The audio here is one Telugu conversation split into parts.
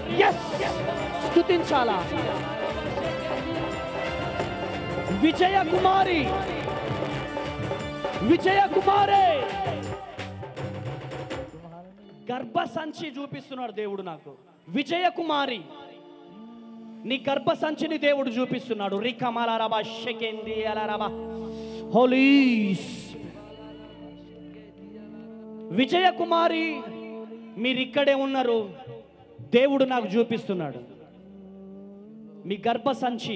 ఎస్ స్థుతించాలా విజయ కుమారి విజయ కుమారే గర్భ సంచి చూపిస్తున్నాడు దేవుడు నాకు విజయ కుమారి నీ గర్భ సంచిని దేవుడు చూపిస్తున్నాడు రికమలరబా షెకెంది అలరబా హోలీస్ విజయ కుమారి మీరు ఇక్కడే ఉన్నారు దేవుడు నాకు చూపిస్తున్నాడు మీ గర్భ సంచి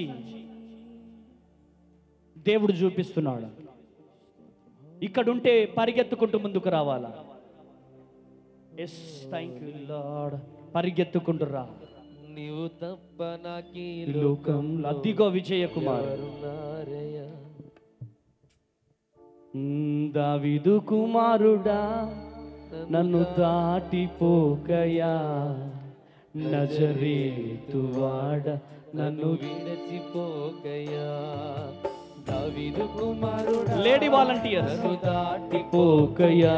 దేవుడు చూపిస్తున్నాడు ఇక్కడుంటే పరిగెత్తుకుంటూ ముందుకు రావాలా ఎస్ థ్యాంక్ యూ లాడ్ పరిగెత్తుకుంటూ రా నీవు తప్ప నాకీ ఈ లోకంలో అద్దిగో విజయ కుమార్ లోకరున్నారయ్యా దావిదు కుమారుడా నన్ను దాటిపోకయా నజరేతువాడ నన్ను విడచిపోకయ్యా దావీదు కుమారుడా లేడీ వాలంటీర్స్ నన్ను దాటి పోకయా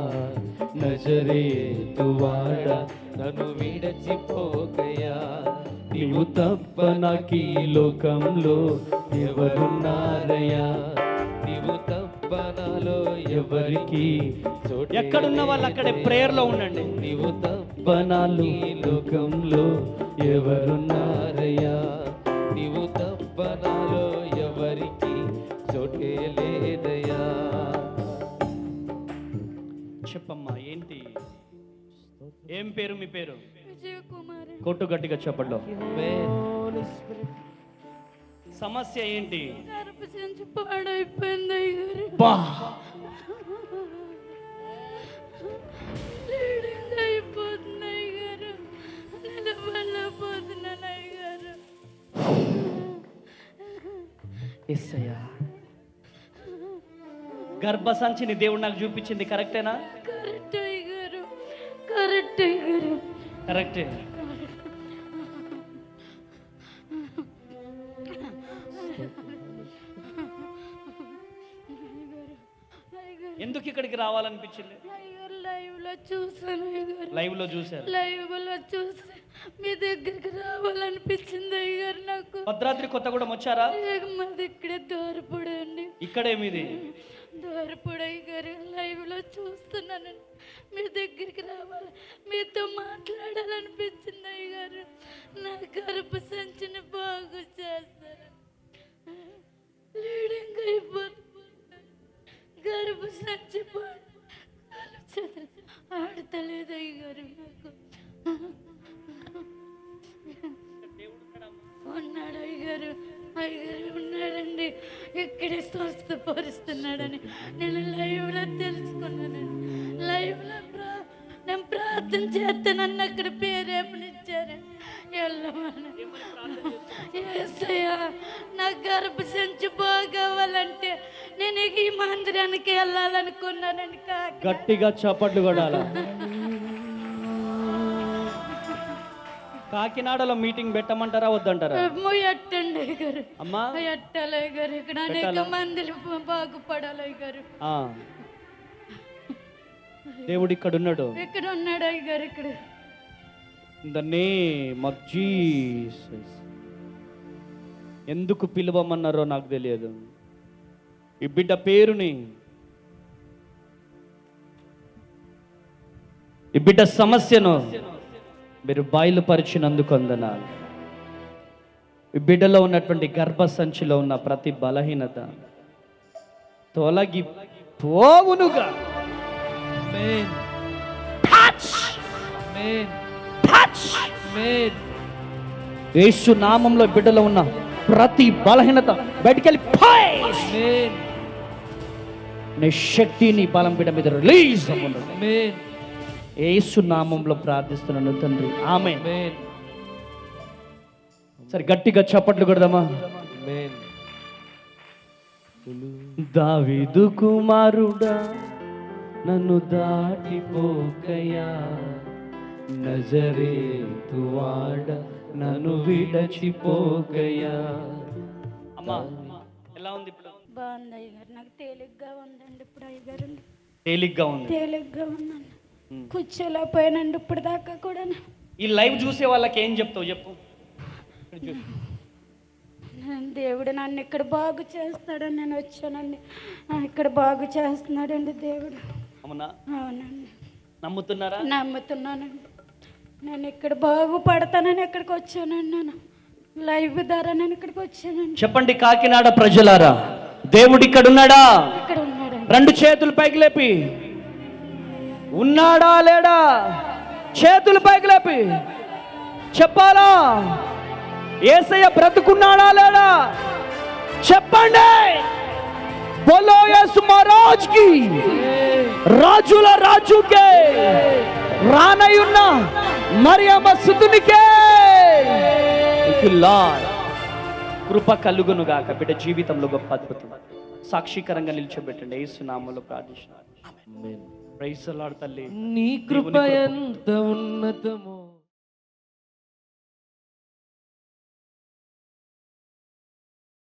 నజరేతువాడ నన్ను విడచిపోకయ్యా నీవు తప్ప నాకీ లోకంలో ఎవరున్నారయ్యా నీవు తప్ప నాలో ఎవరికి చోటు ఎక్కడున్న వాళ్ళు అక్కడే prayer లో ఉండండి. నీవు తప్ప బనాలు ఈ లోకంలో ఎవరున్నారయ్యా నీవు తప్ప నాలో ఎవరికి చోటే లేదయ్యా చెప్పమ్మా ఏంటి ఏం పేరు మీ పేరు విజయకుమారి కొట్టు గట్టిగా చెప్పట్లో Amen. సమస్య ఏంటి గర్భసించి పాడైపోయింది అయ్యారు బా బ్లీడింగ్ అయిపోతుంది అయ్యారు నిలబడలేకపోతున్నాను అయ్యారు ఎస్సయ్యా గర్భసంచిని దేవుడు నాకు చూపించింది కరెక్టేనా కరెక్ట్ అయ్యారు కరెక్ట్ అయ్యారు కరెక్టే అయ్యారు ఎందుకు ఇక్కడికి రావాలనిపించింది అయ్యారు లైవ్ లో చూసాను అయ్యారు లైవ్ లో చూశారు లైవ్ లో చూసి మీ దగ్గరికి రావాలనిపించింది అయ్యారు నాకు భద్రాద్రి కొత్తగూడెం వచ్చారా ఇక మాది ఇక్కడే దూరపడండి ఇక్కడే మీది దూరపడయ్య గారు లైవ్ లో చూస్తున్నాను మీ దగ్గరికి రావాలి మీతో మాట్లాడాలనిపించింది అయ్య గారు నా గర్భ సంచిని బాగు చేస్తారు లీడింగ్ అయిపోతుంది గర్భ సంచి పాడు చెదర ఆడతలేదు అయ్య గారు నాకు ఉన్నాడు అయ్యగారు అయ్యగారు ఉన్నాడండి ఇక్కడే స్వస్థపరుస్తున్నాడని నేను లైవ్లో తెలుసుకున్నానండి లైవ్లో ప్రా నేను ప్రార్థన చేస్తానన్న అక్కడ పేరేమనిచ్చారు వెళ్ళమని ఏసయ్యా నా గర్భ సంచి బాగవ్వాలంటే నేను ఈ మందిరానికి వెళ్ళాలనుకున్నానండి కాకి గట్టిగా చప్పట్లు కొడాల కాకినాడలో మీటింగ్ పెట్టమంటారా వద్దంటారా ఎట్టండి గారు అమ్మా ఎట్టాలి గారు ఇక్కడ అనేక పెట్టాలా? మందిని బాగుపడాలి గారు ఆ. దేవుడు ఇక్కడ ఉన్నాడు ఇక్కడ ఉన్నాడు అయ్య గారు ఇక్కడ in the name of Jesus ఎందుకు పిలవమన్నారో నాకు తెలియదు ఈ బిడ్డ పేరుని ఈ బిడ్డ సమస్యను మీరు బయలుపరిచినందుకు అందనాలు ఈ బిడ్డలో ఉన్నటువంటి గర్భ సంచిలో ఉన్న ప్రతి బలహీనత తొలగి పోవునుగా Amen. Amen. Amen. యేసు నామంలో బిడ్డలో ఉన్న ప్రతి బలహీనత బయటికెళ్ళి ఫై! Amen. నీ శక్తిని బలం బిడ్డ మీద రిలీజ్ అవ్వండి Amen. యేసు నామంలో ప్రార్థిస్తున్నాను తండ్రి ఆమె Amen. సరే గట్టిగా చప్పట్లు కొడదామా Amen. దావిదు కుమారుడా నన్ను దాటిపోకయా నజరేతువాడ నన్ను విడచిపోకయా అమ్మా ఎలా ఉంది ఇప్పుడు బాగుంది అయ్య గారు నాకు తేలిగ్గా ఉందండి ఇప్పుడు అయ్య గారు తేలిగ్గా ఉంది తేలిగ్గా ఉందండి కూర్చోలేకపోయానండి ఇప్పుడు దాకా కూడా ఈ లైవ్ చూసే వాళ్ళకి ఏం చెప్తావు చెప్పు ఇక్కడ చూ. దేవుడు నన్ను ఇక్కడ బాగు చేస్తాడని నేను వచ్చానండి ఆ, ఇక్కడ బాగు చేస్తున్నాడండి దేవుడు అవునా అవునండి నమ్ముతున్నారా నమ్ముతున్నానండి నేను ఇక్కడ బాగుపడతానని ఇక్కడికి వచ్చానండి నేను లైవ్ ద్వారా నేను ఇక్కడికి వచ్చానండి చెప్పండి కాకినాడ ప్రజలారా దేవుడు ఇక్కడ ఉన్నాడా ఇక్కడ ఉన్నాడండి రెండు చేతులు పైకి లేపి ఉన్నాడా లేడా చేతులు పైకి లేపి చెప్పాలా ఏసయ్య బ్రతుకున్నాడా లేడా చెప్పండి బోలో యేసు మహారాజ్ కి రాజుల రాజుకే రానయున్న మరియమ్మ సుతునికే కృప కలుగును గాక బిడ్డ జీవితంలో గొప్ప అద్భుతం సాక్షికరంగా నిలిచోబెట్టండి ఏసునామలో ప్రార్థిస్తున్నాను ప్రైజ్ తల్లి నీ కృప ఎంత ఉన్నతమో